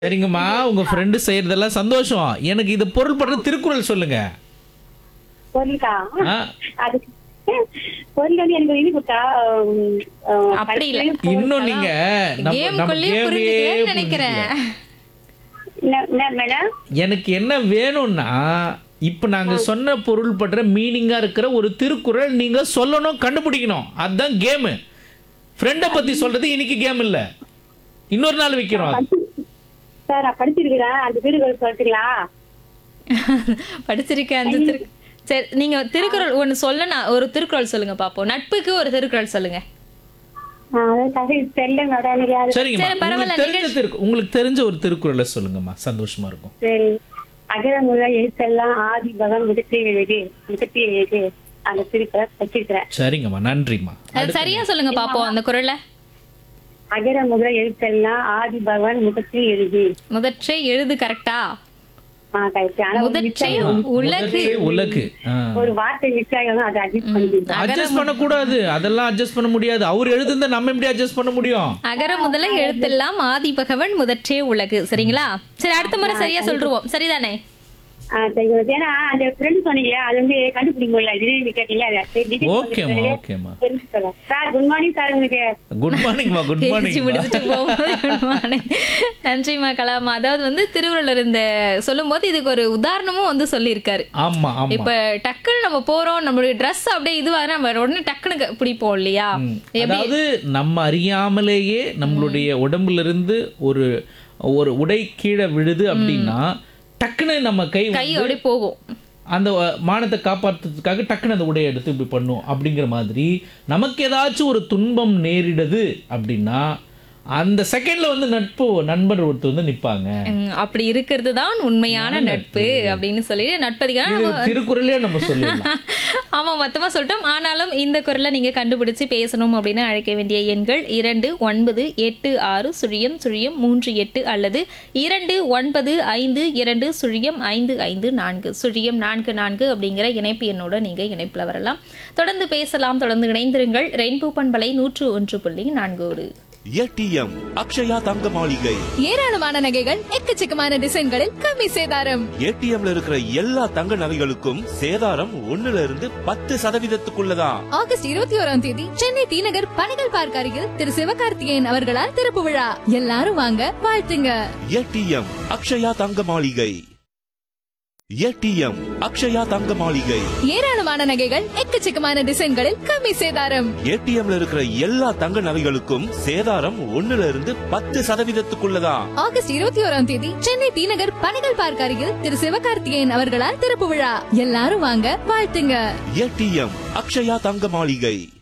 சரிங்கம்மா உங்க ஃப்ரெண்டு செய்யறதெல்லாம் சந்தோஷம் எனக்கு இது பொருள்படுற திருக்குறள் சொல்லுங்க பொருளுக்கா ஆ, அதுக்கு பொருள் வந்து எனக்கு இது கொடுத்தா உம், அஹ், அப்படி இல்ல. படிப்பு, இன்னும் நீங்க நம்ம- கேம் நம்ம குள்ளே கேமையே புரிஞ்சுக்கிறேன்னு நினைக்கிறேன் புரிஞ்சுக்கல. என்ன என்ன மேடம் எனக்கு என்ன வேணும்னா இப்ப நாங்க சொன்ன பொருள் படுற மீனிங்கா இருக்கிற ஒரு திருக்குறள் நீங்க சொல்லணும் கண்டுபிடிக்கணும் அதுதான் கேமு ஃப்ரெண்டை பத்தி சொல்றது இன்னைக்கு கேம் இல்ல இன்னொரு நாள் வைக்கிறோம் அது. சார் நான் படிச்சிருக்கிறேன் அந்த வீடு சொல்றீங்களா படிச்சிருக்கேன் அந்த திரு சரி நீங்க திருக்குறள் ஒண்ணு சொல்ல நான் ஒரு திருக்குறள் சொல்லுங்க பாப்போம் நட்புக்கு ஒரு திருக்குறள் சொல்லுங்க அதான் தகவல் தெரியல மேடம் எனக்கு யாரு சரிங்கம்மா சரி, பரவாயில்ல, உங்களுக்கு தெரிஞ்ச திருக்கு உங்களுக்கு தெரிஞ்ச ஒரு திருக்குறளை சொல்லுங்கம்மா சந்தோஷமா இருக்கும் சரி அகர முதல் எழுத்தெல்லாம் ஆதி பகவான் விடுத்தி எழுது விடுத்தி எழுது அந்த திருக்குறள் வச்சிருக்கிறேன் சரிங்கம்மா நன்றிம்மா அது சரியா சொல்லுங்க பாப்போம் அந்த குறளை அகர முதல் எழுத்தெல்லாம் ஆதி பகவான் முகத்தில் எழுது முதற்றே எழுது கரெக்டா ஆ கரெக்ட் ஆனா ஒரு முதற்றே mistake- உலகு முதற்றே உலகு ஆ. ஒரு வார்த்தை மிஸ் ஆகும் அதை அட்ஜஸ்ட் பண்ணிக்கலாம் அட்ஜஸ்ட் பண்ண கூடாது அதெல்லாம் அட்ஜஸ்ட் பண்ண முடியாது அவர் எழுதுந்த நம்ம எப்படி அட்ஜஸ்ட் பண்ண முடியும் அகர முதல எழுத்தெல்லாம் ஆதி பகவன் முதற்றே உலகு சரிங்களா சரி அடுத்த முறை சரியா சொல்லிருவோம் சரிதானே ஆ, சரி, ஓகே. ஏன்னா அந்த ஃப்ரெண்ட் சொன்னீங்க அது வந்து கண்டுபிடிக்க முடியல திடீர்னு கேட்டீங்க அது சரி, திடீர்னு ஓகேம்மா வந்து ஓகேம்மா தெரிஞ்சுக்கலாம். சார் குட் மார்னிங் சார் உங்களுக்கு குட் மார்னிங்மா குட் பேசி மார்னிங் முடிச்சுட்டு போகும்போது விடுவானே. நன்றிம்மா கலாமா அதாவது வந்து திருவள்ளுவர் இந்த சொல்லும்போது இதுக்கு ஒரு உதாரணமும் வந்து சொல்லியிருக்காரு ஆமா ஆமா இப்ப டக்குன்னு நம்ம போறோம் நம்மளுடைய ட்ரெஸ் அப்படியே இதுவாக நம்ம உடனே டக்குன்னு க- பிடிப்போம் இல்லையா ம். அதாவது நம்ம அறியாமலேயே நம்மளுடைய உடம்புல இருந்து ஒரு ஒரு உடை கீழே விழுது அப்படின்னா டக்குன்னு நம்ம கை கை வந்து அப்படியே போகும் அந்த அஹ், மானத்தை காப்பாற்றுறதுக்காக டக்குன்னு அந்த உடையை எடுத்து இப்படி பண்ணும் அப்படிங்கிற மாதிரி நமக்கு ஏதாச்சும் ஒரு துன்பம் நேரிடுது அப்படின்னா அந்த செகண்ட்ல வந்து நட்பு நண்பர் ஒருத்தர் வந்து நிப்பாங்க உம், அப்படி இருக்கிறது தான் உண்மையான நட்பு அப்படின்னு சொல்லிட்டு நட்பதிகாரம் இது திருக்குறளே நம்ம சொல்லலாம் ஆமா மொத்தமா சொல்லிட்டோம் ஆனாலும் இந்த குரலை நீங்க கண்டுபிடிச்சு பேசணும் அப்படின்னு அழைக்க வேண்டிய எண்கள் இரண்டு ஒன்பது எட்டு ஆறு சுழியம் சுழியம் மூன்று எட்டு அல்லது இரண்டு ஒன்பது ஐந்து இரண்டு சுழியம் ஐந்து ஐந்து நான்கு சுழியம் நான்கு நான்கு அப்படிங்கிற இணைப்பு எண்ணோட நீங்க இணைப்புல வரலாம் தொடர்ந்து பேசலாம் தொடர்ந்து இணைந்திருங்கள் ரெயின்பூ பண்பலை நூற்று ஒன்று புள்ளி நான்கோடு ஏடிஎம் அக்ஷயா தங்க மாளிகை ஏராளமான நகைகள் எக்கச்சக்கமான டிசைன்களில் கம்மி சேதாரம் ஏடிஎம்ல இருக்கிற எல்லா தங்க நகைகளுக்கும் சேதாரம் ஒண்ணுல இருந்து பத்து சதவீதத்துக்குள்ளதான் ஆகஸ்ட் இருபத்தி ஓராம் தேதி சென்னை டி நகர் பணிகள் பார்க் அருகில் திரு சிவகார்த்திகேயன் அவர்களால் திறப்பு விழா எல்லாரும் வாங்க வாழ்த்துங்க ஏடிஎம் அக்ஷயா தங்க மாளிகை ஏடிஎம் அக்ஷயா தங்க மாளிகை ஏராளமான நகைகள் எக்கச்சக்கமான டிசைன்களில் கம்மி சேதாரம் ஏடிஎம்ல இருக்கிற எல்லா தங்க நகைகளுக்கும் சேதாரம் ஒண்ணுல இருந்து பத்து சதவீதத்துக்குள்ளதான் ஆகஸ்ட் இருபத்தி ஓராம் தேதி சென்னை டி நகர் பணிகள் பார்க் அருகில் திரு சிவகார்த்திகேயன் அவர்களால் திறப்பு விழா எல்லாரும் வாங்க வாழ்த்துங்க ஏடிஎம் அக்ஷயா தங்க மாளிகை